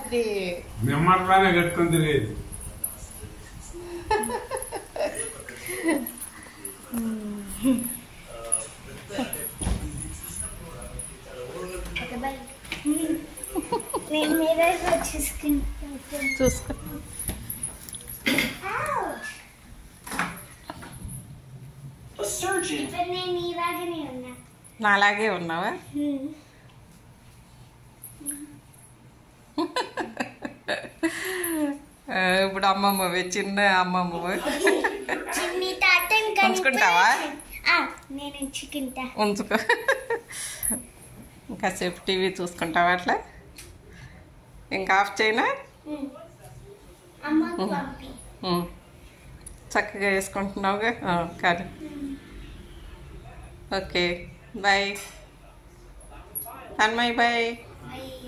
రాత్రి నిమ్మట్లానే కట్టుకుని తిరిగేది ఒక బైక్ నేను మీరే చూసుకుంటాను చూసుకో A surgeon ఇప్పుడు నేను ఇలాగనే ఉన్నా నాలాగే ఉన్నావా ఆ, ఇప్పుడు అమ్మమ్మవి చిన్న అమ్మమ్మవి చిన్ని తాతని ఉంచుకుంటావా? నేను ఉంచుకుంటా ఉంచుకో కాసేపు టీవీ చూసుకుంటావా అట్లా ఇంకా ఆఫ్ చేయనా అమ్మకు పంపి ఉమ్. చక్కగా వేసుకుంటున్నావుగా ఆ, కానీ okay bye Anmay bye by